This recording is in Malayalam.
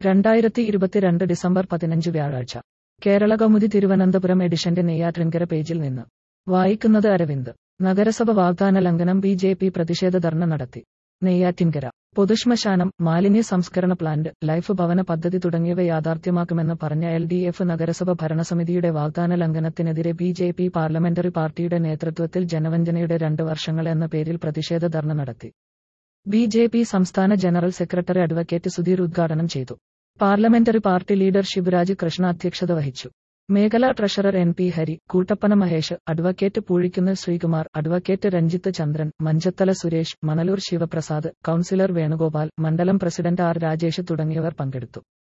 രണ്ടായിരത്തി ഇരുപത്തിരണ്ട് ഡിസംബർ പതിനഞ്ച് വ്യാഴാഴ്ച കേരള കൗമുദി തിരുവനന്തപുരം എഡിഷന്റെ നെയ്യാറ്റിൻകര പേജിൽ നിന്ന് വായിക്കുന്നത് അരവിന്ദ് നഗരസഭ വാഗ്ദാന ലംഘനം ബി ജെ പി പ്രതിഷേധ ധർണ നടത്തി നെയ്യാറ്റിൻകര പൊതുശ്മശാനം മാലിന്യ സംസ്കരണ പ്ലാന്റ് ലൈഫ് ഭവന പദ്ധതി തുടങ്ങിയവ യാഥാർത്ഥ്യമാക്കുമെന്ന് പറഞ്ഞ എൽ ഡി എഫ് നഗരസഭ ഭരണസമിതിയുടെ വാഗ്ദാന ലംഘനത്തിനെതിരെ B J P parliamentary party നേതൃത്വത്തിൽ ജനവഞ്ചനയുടെ രണ്ട് വർഷങ്ങൾ എന്ന പേരിൽ പ്രതിഷേധ ധർണ നടത്തി ബി ജെ പി സംസ്ഥാന ജനറൽ സെക്രട്ടറി അഡ്വക്കേറ്റ് സുധീർ ഉദ്ഘാടനം ചെയ്തു parliamentary party leader Sivaraj Krishna അധ്യക്ഷത വഹിച്ചു മേഖലാ treasurer N P Hari Koottappana Mahesh advocate Poozhikunnu Sreekumar advocate Ranjith Chandran Manjathala Suresh Manaloor Sivaprasad councillor Venugopal മണ്ഡലം പ്രസിഡന്റ് ആർ രാജേഷ് തുടങ്ങിയവർ പങ്കെടുത്തു